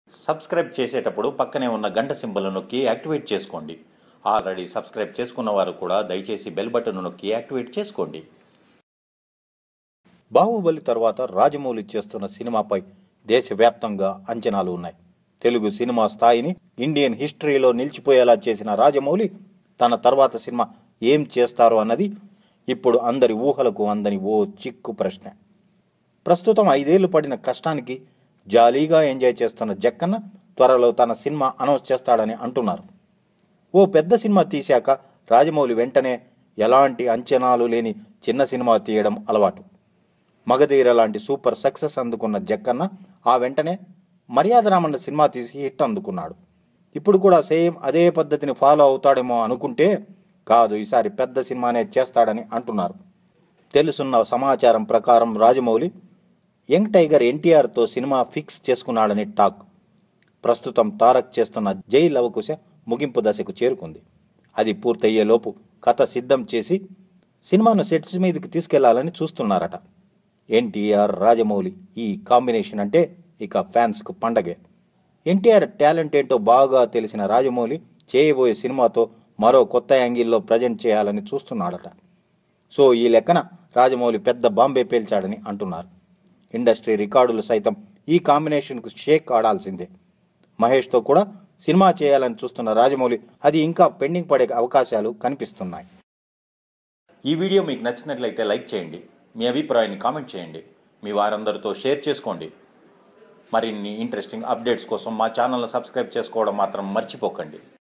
subscribe చేసేటప్పుడు పక్కనే ఉన్న గంట సింబల్ నొక్కి యాక్టివేట్ చేసుకోండి ఆల్రెడీ సబ్స్క్రైబ్ చేసుకున్న వారు కూడా దయచేసి బెల్ బటన్ నొక్కి యాక్టివేట్ చేసుకోండి బాహుబలి తర్వాత రాజమౌళి చేస్తున్న సినిమాపై దేశవ్యాప్తంగా అంచనాలు ఉన్నాయి తెలుగు సినిమా స్థాయిని ఇండియన్ హిస్టరీలో నిలిచిపోయేలా చేసిన రాజమౌళి తన తర్వాత సినిమా ఏం చేస్తారు అన్నది ఇప్పుడు అందరి ఊహలకు అందని ఓ చిక్కు ప్రశ్న ప్రస్తుతం ఐదేళ్లు పడిన కష్టానికి జాలీగా ఎంజాయ్ చేస్తున్న జక్కన్న త్వరలో తన సినిమా అనౌన్స్ చేస్తాడని అంటున్నారు ఓ పెద్ద సినిమా తీశాక రాజమౌళి వెంటనే ఎలాంటి అంచనాలు లేని చిన్న సినిమా తీయడం అలవాటు మగధీర లాంటి సూపర్ సక్సెస్ అందుకున్న జక్కన్న ఆ వెంటనే మర్యాద రామన్న సినిమా తీసి హిట్ అందుకున్నాడు ఇప్పుడు కూడా సేమ్ అదే పద్ధతిని ఫాలో అవుతాడేమో అనుకుంటే కాదు ఈసారి పెద్ద సినిమానే చేస్తాడని అంటున్నారు తెలుసున్న సమాచారం ప్రకారం రాజమౌళి యంగ్ టైగర్ ఎన్టీఆర్తో సినిమా ఫిక్స్ చేసుకున్నాడని టాక్ ప్రస్తుతం తారక్ చేస్తున్న జై లవకుశ ముగింపు దశకు చేరుకుంది అది పూర్తయ్యేలోపు కథ సిద్ధం చేసి సినిమాను సెట్స్ మీదకి తీసుకెళ్లాలని చూస్తున్నారట ఎన్టీఆర్ రాజమౌళి ఈ కాంబినేషన్ అంటే ఇక ఫ్యాన్స్కు పండగే ఎన్టీఆర్ టాలెంట్ ఏంటో బాగా తెలిసిన రాజమౌళి చేయబోయే సినిమాతో మరో కొత్త యాంగిల్లో ప్రజెంట్ చేయాలని చూస్తున్నాడట సో ఈ లెక్కన రాజమౌళి పెద్ద బాంబే పేల్చాడని అంటున్నారు ఇండస్ట్రీ రికార్డులు సైతం ఈ కాంబినేషన్కు షేక్ ఆడాల్సిందే మహేష్తో కూడా సినిమా చేయాలని చూస్తున్న రాజమౌళి అది ఇంకా పెండింగ్ పడే అవకాశాలు కనిపిస్తున్నాయి ఈ వీడియో మీకు నచ్చినట్లయితే లైక్ చేయండి మీ అభిప్రాయాన్ని కామెంట్ చేయండి మీ వారందరితో షేర్ చేసుకోండి మరిన్ని ఇంట్రెస్టింగ్ అప్డేట్స్ కోసం మా ఛానల్ని సబ్స్క్రైబ్ చేసుకోవడం మాత్రం మర్చిపోకండి